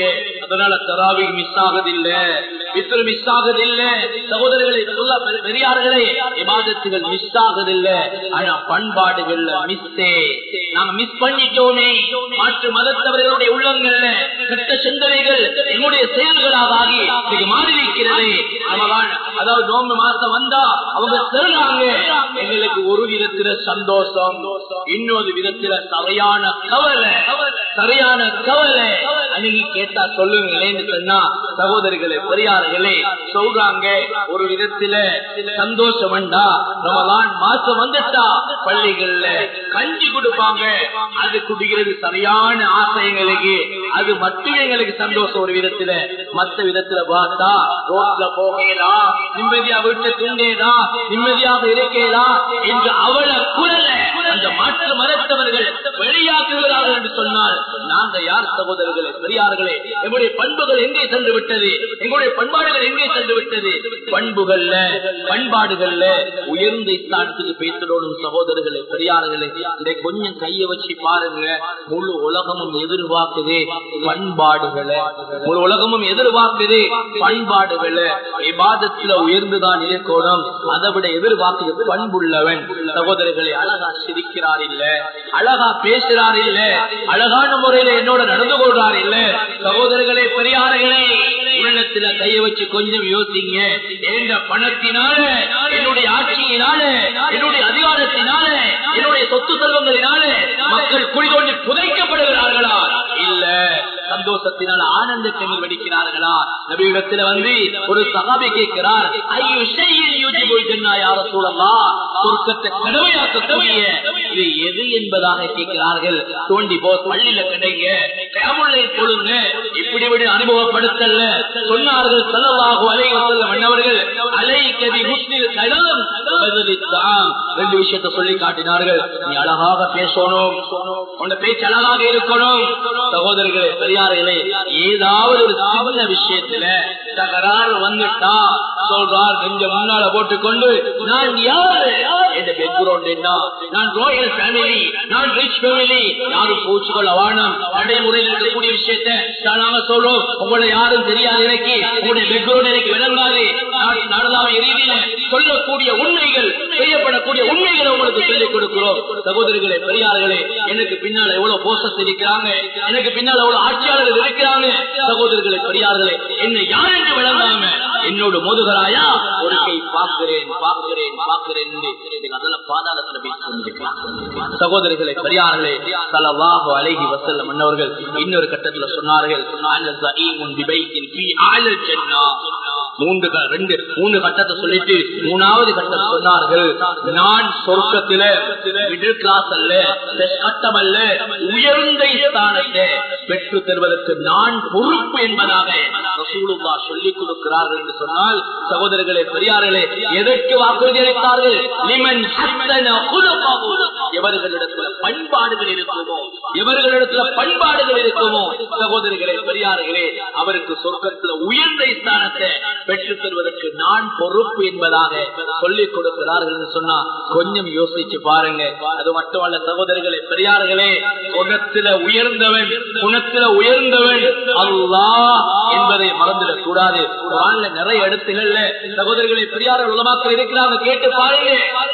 அதனால தராவி மிஸ் ஆகுதில்ல பித்ரு மிஸ் ஆகுதில்ல சகோதரர்களை சொல்ல பெ- பெரியார்களே விவாதத்துகள் மிஸ் ஆகுதில்ல ஆனா பண்பாடுகள்ல மிஸ்ஸே நாங்க மிஸ் பண்ணிட்டோமே மாற்று மதத்தவர்களுடைய உள்ளங்கள்ல கெட்ட சிந்தனைகள் எங்களுடைய செயல்களாக ஆகி இது மாறி இருக்கிறது ரமலான் அதாவது நோம்பு மாசம் வந்தா அவங்க சொல்றாங்க எங்களுக்கு ஒரு விதத்துல சந்தோஷம் இன்னொரு விதத்துல சரியான கவலை சரியான கவலை அன்னைக்கு கேட்டா சொல்லுங்களேன்னு சொன்னா சகோதரிகளே பெரியார்களே சொல்றாங்க ஒரு விதத்துல சந்தோஷம் வேண்டா ரமலான் மாசம் வந்துட்டா பள்ளிகள்ல கஞ்சி கொடுப்பாங்க அது குடிக்கிறது சரியான ஆசை எங்களுக்கு அது மட்டும் எங்களுக்கு சந்தோஷம் ஒரு விதத்துல மத்த விதத்துல பார்த்தா ரோட்ல போகலாம் நிம்மதியா வீட்டை தூண்டேதா நிம்மதியாக இருக்கேதா என்று அவள குரல அந்த மாற்று மரத்தவர்கள் வெளியாக்குகிறார்கள் என்று சொன்னால் நாங்க யார் சகோதரர்களே பெரியார்களே எங்களுடைய பண்புகள் எங்கே சென்று விட்டது எங்களுடைய பண்பாடுகள் எங்கே சென்று விட்டது பண்புகள்ல பண்பாடுகள்ல உயர்ந்த ஸ்தானத்துக்கு பேசணும் சகோதரர்களே பெரியார்களே இதை கொஞ்சம் கைய வச்சு பாருங்க முழு உலகமும் எதிர்பார்க்குது பண்பாடுகளை முழு உலகமும் எதிர்பார்க்குது பண்பாடுகளை விவாதத்துல உயர்ந்துதான் இருக்கணும் அதை விட எதிர்பார்க்குது பண்புள்ளவன் சகோதரர்களை அழகா சிரிக்கிறார் இல்ல அழகா பேசுறார் இல்ல அழகான முறையில என்னோட நடந்து கொள்றார் இல்ல சகோதரர்களே பெரியார்களே உள்ளத்துல கைய வச்சு கொஞ்சம் யோசிங்க என்ற பணத்தினால என்னுடைய ஆட்சியினால என்னுடைய அதிகாரத்தினால என்னுடைய சொத்து செல்வங்களினால மக்கள் குடிதோண்டி புதைக்கப்படுகிறார்களா இல்ல சந்தோஷத்தினால் ஆனந்த கண்ணீர் வெடிக்கிறார்களா நபியிடத்துல வந்து ஒரு சகாபி கேட்கிறார் ஐயோ செய்யில் யூஜிபுல் ஜன்னா யார சூழலாம் சொர்க்கத்தை கடமையாக்கக்கூடிய இது எது என்பதாக கேட்கிறார்கள் தோண்டி போ பள்ளியில கிடைங்க கேமுல்லை சொல்லுங்க இப்படி விட அனுபவப்படுத்தல சொன்னார்கள் செல்லவாக அலை வசல்ல மன்னவர்கள் அலை கதி முஸ்லிம் கலம் பதிலித்தாம் ரெண்டு விஷயத்தை சொல்லி காட்டினார்கள் நீ அழகாக பேசணும் உங்க பேச்சு அழகாக இருக்கணும் சகோதரர்களே பெரியார்களே ஏதாவது ஒரு சின்ன விஷயத்துல தகராறு வந்துட்டா சொல்றார் கொஞ்சம் முன்னால போட்டுக்கொண்டு நான் யாரு என் பேக்ரவுண்ட் என்ன நான் ராயல் ஃபேமிலி நான் ரிச் ஃபேமிலி யாரும் பூச்சிக்கொள்ள வானம் நடைமுறையில் இருக்கக்கூடிய விஷயத்தை நாங்க சொல்றோம் உங்களை யாரும் தெரியாது எனக்கு உங்களுடைய பேக்ரவுண்ட் எனக்கு விளங்காது நடலாமை ரீதியில சொல்லக்கூடிய உண்மைகள் செய்யப்படக்கூடிய உண்மைகளை உங்களுக்கு சொல்லிக் கொடுக்கிறோம் சகோதரிகளே பெரியார்களே எனக்கு பின்னால எவ்வளவு போஸ்டர்ஸ் இருக்கிறாங்க எனக்கு பின்னால எவ்வளவு ஆட்சியாளர்கள் இருக்கிறாங்க சகோதரர்களே பெரியார்களே என்னை யார் என்று விளங்காம என்னோட மோதுகராயா ஒரு கை பார்க்கிறேன் பார்க்கிறேன் பார்க்கிறேன் என்று அதெல்லாம் பாதாளத்துல போய் கொண்டிருக்கிறார். சகோதரிகளே பெரியார்களே சலவாஹு அலைஹி வஸல்லம் அன்னவர்கள் இன்னொரு கட்டத்துல சொன்னார்கள் "அன ஸஈமுன் பிபைத்தின் ஃபீ ஆலல் ஜன்னா." மூன்று க- ரெண்டு மூணு கட்டத்தை சொல்லிட்டு மூணாவது கட்டம் சொன்னார்கள் நான் சொர்க்கத்தில மிடில் கிளாஸ் அல்ல பெஸ் கட்டம் அல்ல உயர்ந்த ஸ்தானத்தை பெற்று தருவதற்கு நான் பொறுப்பு என்பதாக ரசூலுல்லா சொல்லிக் கொடுக்கிறார்கள் என்று சொன்னால் சகோதரர்களே பெரியார்களே எதற்கு வாக்குறுதி அளித்தார்கள் லிமன் ஹஸ்ஸன குலுகஹு. எவர்களிடத்துல பண்பாடுகள் இருக்குமோ எவர்களிடத்துல பண்பாடுகள் இருக்குமோ சகோதரிகளே பெரியார்களே அவருக்கு சொர்க்கத்துல உயர்ந்த ஸ்தானத்தை பெற்றுத் தருவதற்கு நான் பொறுப்பு என்பதாக சொல்லிக் கொடுக்கிறார்கள் என்று சொன்னா கொஞ்சம் யோசிச்சு பாருங்க அது மட்டுமல்ல சகோதரிகளே பெரியார்களே குணத்துல உயர்ந்தவன் குணத்துல உயர்ந்தவன் அல்லாஹ் என்பதை மறந்துடக் கூடாது குர்ஆன்ல நிறைய இடத்துகள்ல சகோதரிகளை பெரியார்கள் உலமாக்கள் இருக்கிறாங்க கேட்டு பாருங்க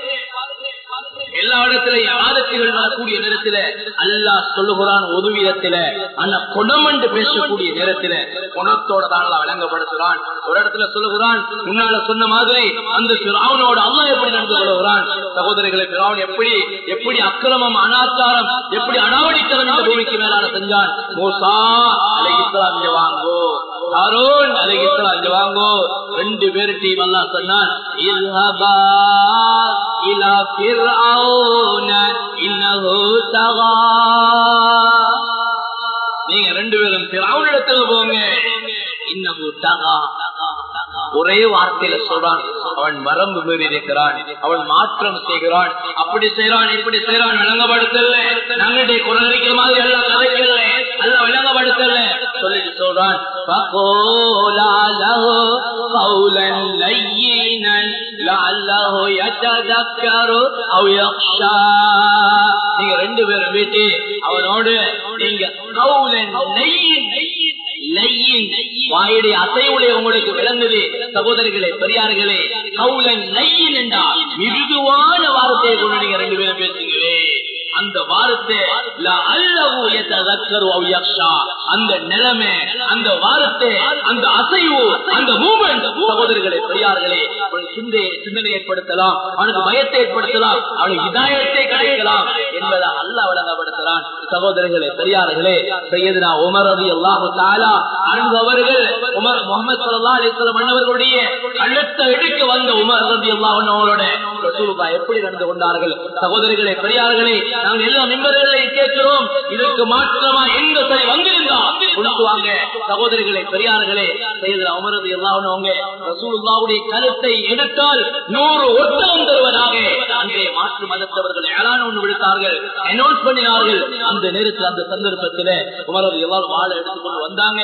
எல்லா இடத்திலையும் ஆதத்துகள் வரக்கூடிய நேரத்துல அல்லாஹ் சொல்லுகிறான் ஒரு விதத்துல அந்த குணம் என்று பேசக்கூடிய நேரத்துல குணத்தோட தான் அல்லாஹ் விளங்கப்படுத்துறான் ஒரு இடத்துல சொல்லுகிறான் முன்னால சொன்ன மாதிரி அந்த பிராவனோட அல்லாஹ் எப்படி நடந்து கொள்கிறான் சகோதரிகளை பிராவன் எப்படி எப்படி அக்கிரமம் அனாச்சாரம் எப்படி அனாவடித்தனம் இந்த பூமிக்கு மேலான செஞ்சான் மூசா அலைஹிஸ்ஸலாம் இங்க வாங்கோ ஹாரூன் அலைஹிஸ்ஸலாம் இங்க வாங்கோ ரெண்டு பேர்கிட்டையும் அல்லாஹ் சொன்னான் இல்ஹபா இலா ஃபிர்அவுன இன்னஹு தகா நீங்க ரெண்டு பேரும் ஃபிர்அவுனிடத்துல போங்க இன்னஹு தகா ஒரே வார்த்தையில சொல்றான் அவன் வரம்பு மீறி இருக்கிறான் அவன் மாற்றம் செய்கிறான் அப்படி செய்யறான் இப்படி செய்யறான் விளங்கப்படுத்தல நம்மளுடைய குரல் அடிக்கிற மாதிரி எல்லாம் கதைக்கல எல்லாம் விளங்கப்படுத்தல சொல்லிட்டு சொல்றான் فَقُولَا لَهُ قَوْلًا لَيِّنًا لَعَلَّهُ يَتَذَكَّرُ أَوْ يَخْشَى நீங்க ரெண்டு பேரும் வீட்டு அவனோடு நீங்க قَوْلًا لَيِّنًا லையின் வாயுடைய அசைவுடைய உங்களுக்கு விளங்குது சகோதரிகளே பெரியார்களே கவுலன் லையின் என்றால் மிருதுவான வார்த்தையை கொண்டு நீங்க ரெண்டு பேரும் பேசுங்களே அந்த வார்த்தை அந்த நிலைமை அந்த வார்த்தை அந்த அசைவு அந்த மூமெண்ட் சகோதரர்களே பெரியார்களே சிந்தையை சிந்தனை ஏற்படுத்தலாம் அவனுக்கு பயத்தை ஏற்படுத்தலாம் அவனுக்கு இதாயத்தை கிடைக்கலாம் என்பதை அல்ல வழங்கப்படுத்தலாம் சகோதரர்களே பெரியார்களே செய்யதுனா உமர் ரவி அல்லாஹு தாலா அன்பவர்கள் உமர் முகமது சல்லா அலிஸ்லாம் அண்ணவர்களுடைய கழுத்தை எடுக்க வந்த உமர் ரவி அல்லாஹ் அவங்களோட ரசூலுல்லா எப்படி நடந்து கொண்டார்கள் சகோதரிகளே பெரியார்களே நாங்கள் எல்லா நிம்மதிகளை கேட்கிறோம் இதற்கு மாற்றமா எங்க சரி வந்திருந்தா கொடுத்துவாங்க சகோதரிகளே பெரியார்களே செய்தது அமரது எல்லாம் அவங்க ரசூலுல்லாவுடைய கருத்தை எடுத்தால் நூறு ஒட்டகம் தருவதாக அங்கே மாற்று மதத்தவர்கள் ஏழான ஒன்று விடுத்தார்கள் அனௌன்ஸ் பண்ணினார்கள் அந்த நேரத்தில் அந்த சந்தர்ப்பத்தில் உமரது எல்லாரும் வாழ எடுத்துக்கொண்டு வந்தாங்க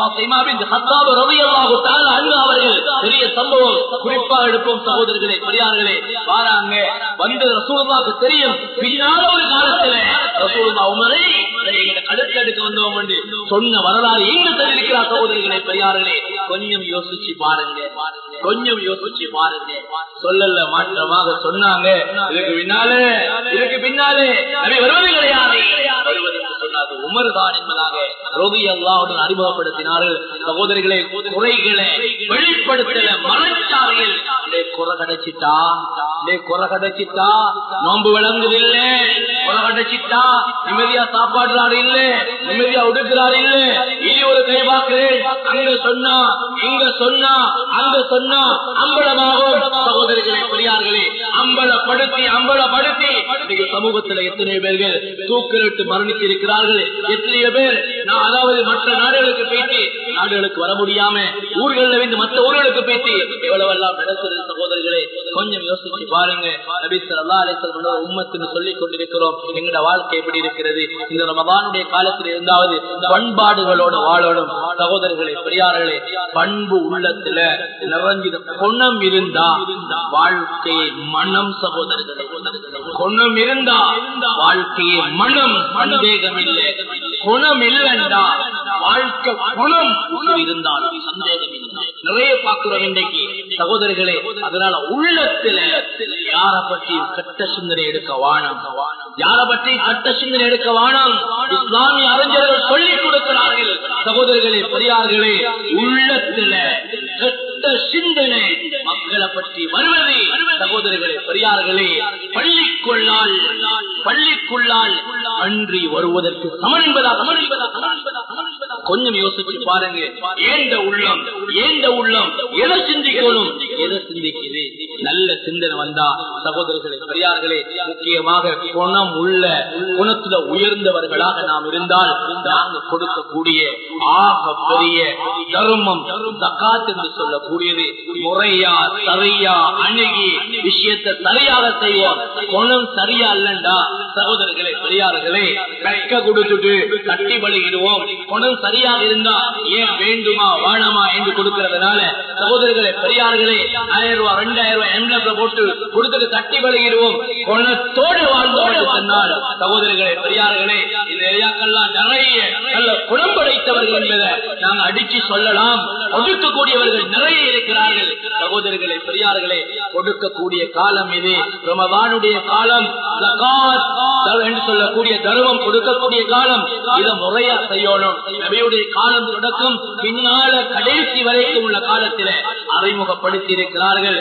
அவர்கள் பெரிய சம்பவம் குறிப்பாக எடுப்போம் சகோதரர்களே பெரியார்களே வாராங்க வந்து ரசூலுல்லாவுக்கு தெரியும் பின்னால ஒரு காலத்துல ரசூலுல்லா உமரை கழுத்து எடுக்க வந்தோம் என்று சொன்ன வரலாறு எங்க தெரிவிக்கிறார் சகோதரிகளே பெரியார்களே கொஞ்சம் யோசிச்சு பாருங்க கொஞ்சம் யோசிச்சு பாருங்க சொல்லல மாற்றமாக சொன்னாங்க இதுக்கு பின்னாலே இதுக்கு பின்னாலே அது வருவது கிடையாது வருவதற்கு சொன்னாங்க உமர் தான் என்பதாக ரோகி அல்லாவுடன் அறிமுகப்படுத்தினார்கள் சகோதரிகளை குறைகளை வெளிப்படுத்தல மறைச்சார்கள் குறை கிடைச்சிட்டா குறை கிடைச்சிட்டா நோம்பு விளங்குது இல்ல குறை கிடைச்சிட்டா நிம்மதியா சாப்பாடுறாரு இல்ல நிம்மதியா உடுக்கிறாரு இல்ல இனி ஒரு கை பார்க்கிறேன் அங்க சொன்னா இங்க சொன்னா அங்க சொன்னா அம்பலமாகும் சகோதரிகளே பெரியார்களே அம்பலப்படுத்தி அம்பலப்படுத்தி இன்னைக்கு சமூகத்துல எத்தனை பேர்கள் தூக்கிலிட்டு மரணித்து இருக்கிறார்கள் எத்தனையோ பேர் நான் அதாவது மற்ற நாடுகளுக்கு பேசி நாடுகளுக்கு வர முடியாம ஊர்களில் இருந்து மற்ற ஊர்களுக்கு பேசி எவ்வளவு எல்லாம் நடக்கிறது சகோதரிகளே கொஞ்சம் யோசிச்சு பாருங்க நபீசர் அல்லா அலிசல் உம்மத்துன்னு சொல்லிக் கொண்டிருக்கிறோம் எங்களோட வாழ்க்கை எப்படி இருக்கிறது இந்த ரமதானுடைய காலத்தில் இருந்தாவது பண்பாடுகளோட வாழணும் சகோதரர்களே பெரியார்களே பண்பு உள்ளத்துல நிறைஞ்சிட குணம் இருந்தா வாழ்க்கையை மனம் சகோதரர்களே குணம் இருந்தா வாழ்க்கையை மனம் சந்தேகம் இல்லை குணம் இல்லைண்டா வாழ்க்கை குணம் இருந்தாலும் சந்தேகம் இல்லை நிறைய பார்க்கிறோம் இன்றைக்கு சகோதரர்களே அதனால உள்ளத்துல யார பற்றி கட்ட சிந்தனை எடுக்க வானம் யார பற்றி கட்ட சிந்தனை எடுக்க வானம் இஸ்லாமிய அறிஞர்கள் சொல்லிக் கொடுக்கிறார்கள் சகோதரர்களே பெரியார்களே உள்ளத்துல கெட்ட சிந்தனை மக்களை பற்றி வருவது சகோதரர்களே பெரியார்களே பள்ளிக்குள்ளால் பள்ளிக்குள்ளால் அன்றி வருவதற்கு சமன் என்பதா சமன் என்பதா கொஞ்சம் யோசிச்சு பாருங்க ஏண்ட உள்ளம் ஏண்ட உள்ளம் எதை சிந்திக்கணும் எதை சிந்திக்குது நல்ல சிந்தனை வந்தா சகோதரர்களே பெரியார்களே முக்கியமாக குணம் உள்ள குணத்துல உயர்ந்தவர்களாக நாம் இருந்தால் நாங்க கொடுக்கக்கூடிய ஆக பெரிய தர்மம் தக்காத் என்று சொல்லக்கூடியது முறையா சரியா அணுகி விஷயத்தை சரியாக செய்வோம் குணம் சரியா இல்லண்டா சகோதரர்களே பெரியார்களே கக்க கொடுத்துட்டு கட்டி பழகிடுவோம் குணம் சரியாக இருந்தா ஏன் வேண்டுமா வாழமா என்று கொடுக்கறதுனால சகோதரர்களே பெரியார்களே ஆயிரம் ரூபாய் ரெண்டாயிரம் ரூபாய் எம்எல்ஏ போட்டு கொடுத்துட்டு கட்டி பழகிடுவோம் குணத்தோடு வாழ்ந்தோம் என்று சொன்னால் சகோதரர்களே பெரியார்களே இந்த ஏரியாக்கெல்லாம் நிறைய நல்ல குணம் படைத்தவர்கள் என்பதை நாங்கள் அடிச்சு சொல்லலாம் ஒடுக்கக்கூடியவர்கள் நிறைய இருக்கிறார்கள் சகோதரர்களே பெரியார்களே கொடுக்கக்கூடிய காலம் இது ரமதானுடைய காலம் என்று சொல்லக்கூடிய தர்மம் கொடுக்கக்கூடிய காலம் இதை முறையா செய்யணும் நபியுடைய காலம் தொடக்கம் பின்னால கடைசி வரைக்கும் உள்ள காலத்தில அறிமுகப்படுத்தி இருக்கிறார்கள்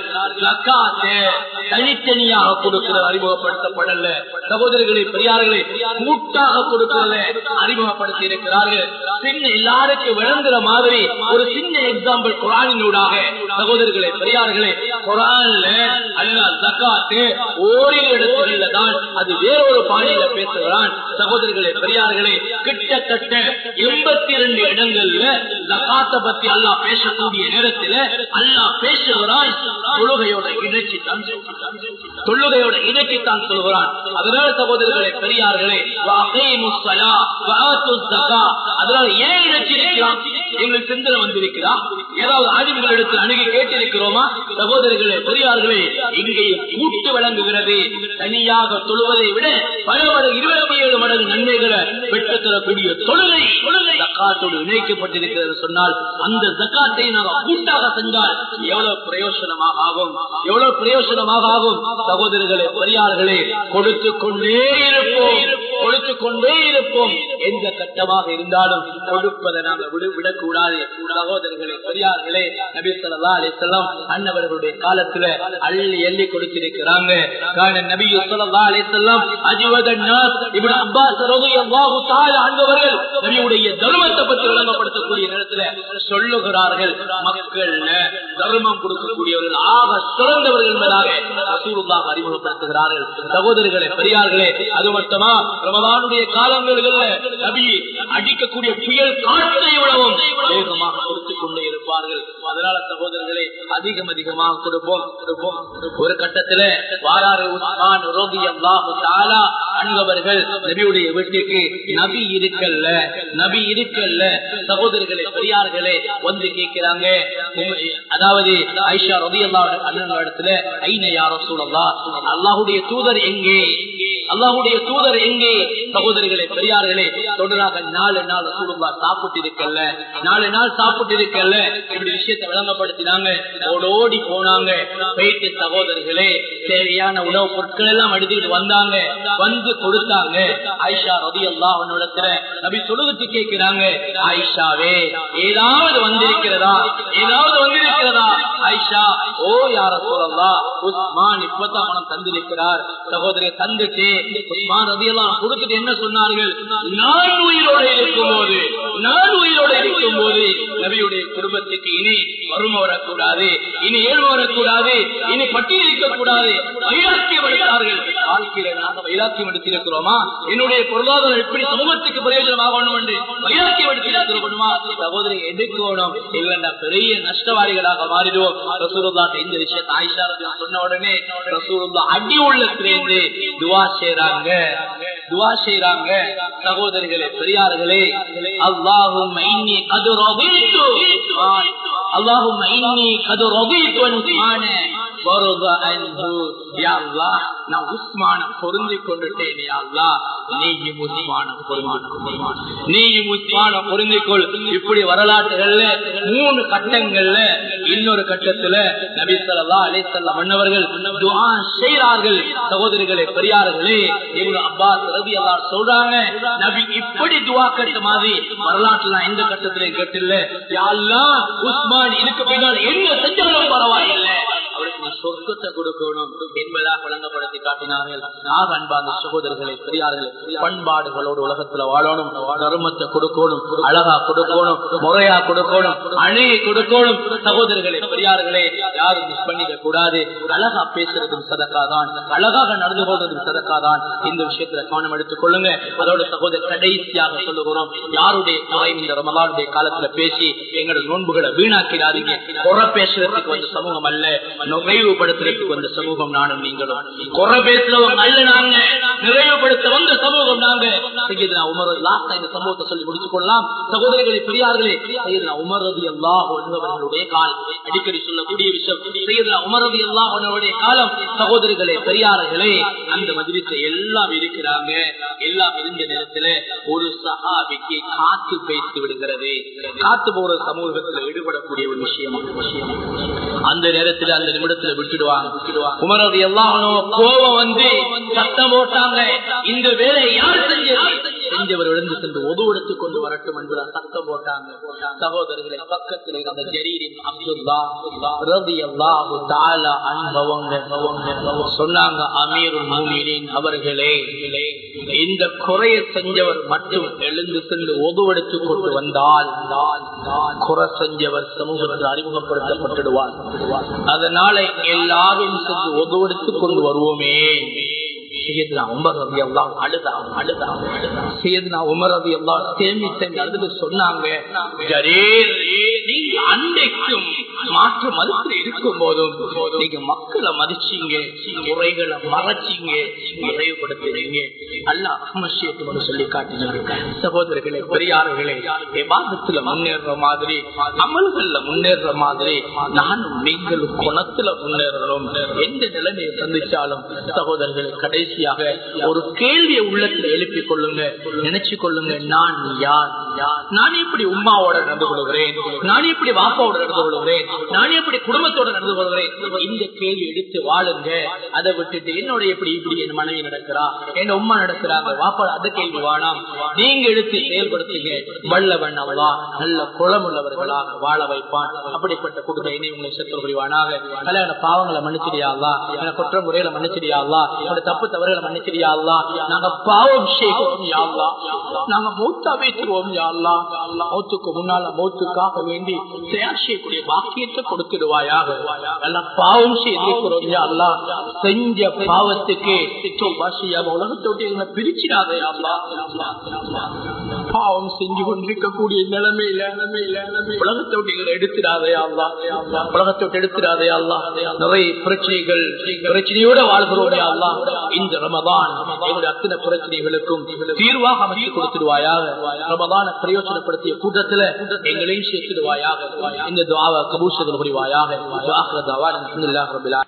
தனித்தனியாக கொடுக்கிறது அறிமுகப்படுத்தப்படல சகோதரர்களை பெரியார்களை கூட்டாக கொடுக்கிறத அறிமுகப்படுத்தி இருக்கிறார்கள் பின்ன எல்லாருக்கும் விளங்குற மாதிரி ஒரு சின்ன எக்ஸாம்பிள் குரானினூடாக சகோதரர்களே பெரியார்களே குரான்ல அல்லா ஜக்காத்து ஓரிரு இடத்துல தான் அது வேறொரு பாணியில பேசுகிறான் சகோதரர்களே பெரியார்களே கிட்டத்தட்ட எண்பத்தி இரண்டு இடங்கள்ல ஜக்காத்த பத்தி அல்லா பேசக்கூடிய நேரத்துல அல்லா பேசுகிறான் தொழுகையோட இணைச்சி தான் தொழுகையோட இணைச்சி தான் சொல்கிறான் அதனால சகோதரர்களே பெரியார்களே அதனால ஏன் இணைச்சி இருக்கிறான் எங்களுக்கு சிந்தனை வந்திருக்கிறா ஏதாவது ஆதிவுகள் எடுத்து அணுகி கேட்டிருக்கிறோமா சகோதரர்களே பெரியார்களே இங்கே கூட்டு வழங்குகிறது தனியாக தொழுவதை விட பல மடங்கு இருபத்தி ஏழு மடங்கு நன்மைகளை பெற்றுத் தரக்கூடிய தொழுகை ஜக்காத்தோடு இணைக்கப்பட்டிருக்கிறது சொன்னால் அந்த ஜக்காத்தை நாங்கள் கூட்டாக செஞ்சால் எவ்வளவு பிரயோசனமாக ஆகும் எவ்வளவு பிரயோசனமாக ஆகும் சகோதரர்களே பெரியார்களே கொடுத்து கொண்டே இருப்போம் கொடுத்து கொண்டே இருப்போம் எந்த கட்டமாக இருந்தாலும் கொடுப்பதை நாங்கள் விடு விடக்கூடாது சகோதரர்களே பெரியார்களே நபி சொல்லா அலிசல்லாம் அன்னவர்களுடைய காலத்துல அள்ளி எள்ளி கொடுத்திருக்கிறாங்க காரண நபி சொல்லா அலிசல்லாம் அஜிவதன் இப்படி அப்பாஸ் ரலியல்லாஹு தஆலா அன்பவர்கள் நபியுடைய தர்மத்தை பற்றி விளங்கப்படுத்தக்கூடிய நேரத்துல சொல்லுகிறார்கள் மக்கள் தர்மம் கொடுக்கக்கூடியவர்கள் ஆக சிறந்தவர்கள் என்பதாக ரசூலுல்லாஹ் அறிமுகப்படுத்துகிறார்கள் சகோதரர்களே பெரியார்களே அது மட்டுமா ரமதானுடைய காலங்களில் நபி அடிக்கக்கூடிய புயல் காற்றை விடவும் வேகமாக கொடுத்துக் கொண்டே இருப்பார்கள் அதனால சகோதரர்களே அதிகம் அதிகமாக கொடுப்போம் கொடுப்போம் ஒரு கட்டத்துல வாராறு உஸ்மான் ரலியல்லாஹு தஆலா அன்பவர்கள் நபியுடைய வீட்டுக்கு நபி இருக்கல்ல நபி இருக்கல்ல சகோதரர்களே பெரியார்களே வந்து கேட்கிறாங்க அதாவது ஐஷா ரதி அல்லா இடத்துல ஐன யார சூழல்லா அல்லாஹுடைய தூதர் எங்கே அல்லாஹுடைய தூதர் எங்கே சகோதரிகளே பெரியார்களே தொடராக நாலு நாள் ரசூலுல்லா சாப்பிட்டு இருக்கல்ல நாலு நாள் சாப்பிட்டு இருக்கல்ல இப்படி விஷயத்தை விளங்கப்படுத்தினாங்க ஓடோடி போனாங்க போயிட்டு சகோதரிகளே தேவையான உணவுப் பொருட்கள் எல்லாம் எடுத்துக்கிட்டு வந்தாங்க வந்து கொடுத்தாங்க ஆயிஷா ரதி அல்லா அவனிடத்துல நபி சொல்லுவச்சு கேட்கிறாங்க ஆயிஷாவே ஏதாவது வந்திருக்கிறதா ஏதாவது வந்திருக்கிறதா ஆயிஷா ஓ யார சொல்லலா உஸ்மான் இப்பதான் அவனம் தந்திருக்கிறார் சகோதரி தந்துட்டு உஸ்மான் ரதி எல்லாம் கொடுத்துட்டு என்ன சொன்னார்கள் நான் உயிரோட இருக்கும் போது நான் உயிரோட இருக்கும் போது நபியுடைய குடும்பத்துக்கு இனி வறுமை வரக்கூடாது இனி ஏழ்மை வரக்கூடாது இனி பட்டியல் இருக்கக்கூடாது வைராக்கியம் எடுத்தார்கள் வாழ்க்கையில நாங்கள் வைராக்கியம் எடுத்திருக்கிறோமா என்னுடைய பொருளாதாரம் எப்படி சமூகத்துக்கு பிரயோஜனமாகணும் என்று வைராக்கியம் எடுத்திருக்கிறோமா சகோதரி எடுக்கணும் இல்லைன்னா பெரிய நஷ்டவாதிகளாக மாறிடுவோம் ரசூலுல்லாட்ட இந்த விஷயத்தை ஆயிஷா சொன்ன உடனே ரசூலுல்லா அடி உள்ளத்திலிருந்து துவா செய்யறாங்க துவா செய்யறாங்க சகோதரிகளே பெரியார்களே அல்லாஹும் இன்னி கது ரபித்து அல்லாஹும் இன்னி கது ரபித்து வருக அன்பு யா அல்லாஹ் நான் உஸ்மான பொருந்தி கொண்டுட்டேன் யா அல்லாஹ் நீயும் உஸ்மான பொருந்தி நீயும் உஸ்மான பொருந்திக்கொள் இப்படி வரலாற்றுகள்ல மூணு கட்டங்கள்ல இன்னொரு கட்டத்துல நபி ஸல்லல்லாஹு அலைஹி வஸல்லம் மன்னவர்கள் துஆ செய்றார்கள் சகோதரிகளே பெரியார்களே இப்னு அப்பாஸ் ரலியல்லாஹு சொல்றாங்க நபி இப்படி துஆ கட்ட மாதிரி வரலாற்றுல எந்த கட்டத்திலே கேட்டில்ல யா அல்லாஹ் உஸ்மான் இதுக்கு பின்னால் என்ன செஞ்சாலும் பரவாயில்லை அவருக்கு நீ சொர்க்கத்தை கொடுக்கணும் என்பதாக வழங்கப்படுத்தி காட்டினார்கள் ஆக அன்பார்ந்த சகோதரர்களை பெரியார்கள் பண்பாடுகளோடு உலகத்துல வாழணும் தர்மத்தை கொடுக்கணும் அழகா கொடுக்கணும் முறையா கொடுக்கணும் அணையை கொடுக்கணும் சகோதரர்களே பெரியார்களே யாரும் மிஸ் பண்ணிக்க கூடாது அழகா பேசுறதும் சதக்காதான் அழகாக நடந்து கொள்றதும் சதக்காதான் இந்த விஷயத்துல கவனம் எடுத்துக் கொள்ளுங்க அதோட சகோதரர் கடைசியாக சொல்லுகிறோம் யாருடைய குறை இந்த ரமலானுடைய காலத்துல பேசி எங்களோட நோன்புகளை வீணாக்கிறாதீங்க குறை பேசுறதுக்கு வந்து சமூகம் அல்ல நிறைவுபடுத்துறதுக்கு வந்த சமூகம் நானும் நீங்களும் குறை பேசுறவங்க அல்ல நாங்க நிறைவுபடுத்த வந்த சமூகம் நாங்க செய்யதுனா உமர் லாஸ்டா இந்த சம்பவத்தை சொல்லி முடித்துக் கொள்ளலாம் சகோதரிகளை பெரியார்களே செய்யதுனா உமரது எல்லா ஒன்றவர்களுடைய கால் அடிக்கடி சொல்லக்கூடிய விஷயம் செய்யதுனா உமரது எல்லா ஒன்றவருடைய காலம் சகோதரிகளே பெரியார்களே அந்த மதிலத்தில் எல்லாம் இருக்கிறாங்க எல்லாம் இருந்த நேரத்துல ஒரு சஹாபிக்கு காத்து பேசி விடுகிறது காத்து போற சமூகத்துல ஈடுபடக்கூடிய ஒரு விஷயம் விஷயம் அந்த நேரத்துல அந்த நிமிடத்துல விட்டுடுவாங்க உமரது எல்லாம் கோபம் வந்து சத்தம் போட்டாங்க இந்த வேலையை யார் செஞ்சது செஞ்சவர் எழுந்து சென்று ஒது எடுத்துக் கொண்டு வரட்டும் என்பதால் சத்தம் போட்டாங்க சகோதரர்களை பக்கத்தில் இருந்த ஜரீரின் அப்துல்லா ரவி அல்லாஹு தாலா அன்பவங்க சொன்னாங்க அமீருல் மூமினின் அவர்களே இந்த குறைய செஞ்சவர் மட்டும் எழுந்து சென்று ஒது எடுத்துக் கொண்டு வந்தால் குறை செஞ்சவர் சமூகத்தில் அறிமுகப்படுத்தப்பட்டுடுவார் அதனால எல்லாரும் சென்று ஒது எடுத்துக் கொண்டு வருவோமே செய்யதுனா உமர் ரவி எல்லாம் அழுதா அழுதா செய்யதுனா உமர் ரவி எல்லாம் சேமி செஞ்சு அழுது சொன்னாங்க ஜரீர் நீங்க அன்றைக்கும் மாற்று மதத்தில் இருக்கும் போதும் நீங்க மக்களை மதிச்சீங்க முறைகளை மறைச்சீங்க நிறைவுபடுத்துறீங்க அல்ல அகமசியத்தோடு சொல்லி காட்டினாங்க சகோதரர்களே பெரியார்களே விவாதத்துல முன்னேற மாதிரி அமல்கள்ல முன்னேற மாதிரி நானும் நீங்களும் குணத்துல முன்னேறணும் எந்த நிலைமையை சந்திச்சாலும் சகோதரர்களை கடைசியாக ஒரு கேள்வியை உள்ளத்துல எழுப்பிக் கொள்ளுங்க நினைச்சு கொள்ளுங்க நான் யார் நான் எப்படி உமாவோட நடந்து கொள்கிறேன் நான் எப்படி வாப்பாவோட நடந்து கொள்கிறேன் நான் எப்படி குடும்பத்தோட நடந்து கொள்கிறேன் இந்த கேள்வி எடுத்து வாழுங்க அதை விட்டுட்டு என்னோட எப்படி இப்படி என் மனைவி நடக்கிறா என் உமா நடக்கிறாங்க வாப்பா அந்த கேள்வி வேணாம் நீங்க எடுத்து செயல்படுத்துங்க வல்லவன் அவளா நல்ல குளம் உள்ளவர்களாக வாழ வைப்பான் அப்படிப்பட்ட குடும்ப இணை உங்களை செத்து புரிவானாக கல்யாண பாவங்களை மன்னிச்சிடியாங்களா என குற்ற முறையில மன்னிச்சிடியாங்களா என்னோட தப்பு தவறுகளை மன்னிச்சிடியாங்களா நாங்க பாவம் செய்கிறோம் யாழ்லா நாங்க மூத்தா வைத்துருவோம் யாழ்லா மௌத்துக்கு முன்னால மௌத்துக்காக வேண்டி தயார் செய்யக்கூடிய பாக்கியத்தை கொடுத்துடுவாயாக எல்லாம் பாவம் செய்திருக்கிறோம் யாழ்லா செஞ்ச பாவத்துக்கு பாஷையாக உலகத்தோட்டு எங்களை பிரிச்சிடாதே யாழ்லா பாவம் செஞ்சு கொண்டிருக்கக்கூடிய நிலைமையில உலகத்தோட்டு எங்களை எடுத்துடாதே யாழ்லா உலகத்தோட்டு எடுத்துடாதே யாழ்லா நிறைய பிரச்சனைகள் பிரச்சனையோட வாழ்கிறோம் யாழ்லா இந்த ரமதான் எங்களுடைய அத்தனை பிரச்சனைகளுக்கும் தீர்வாக அமைச்சு கொடுத்துடுவாயாக ரமதான பிரயோஜனப்படுத்திய கூட்டத்துல எங்களையும் சேர்த்துடுவாயாக இந்த துவாவை கபூசங்கள் புரிவாயாக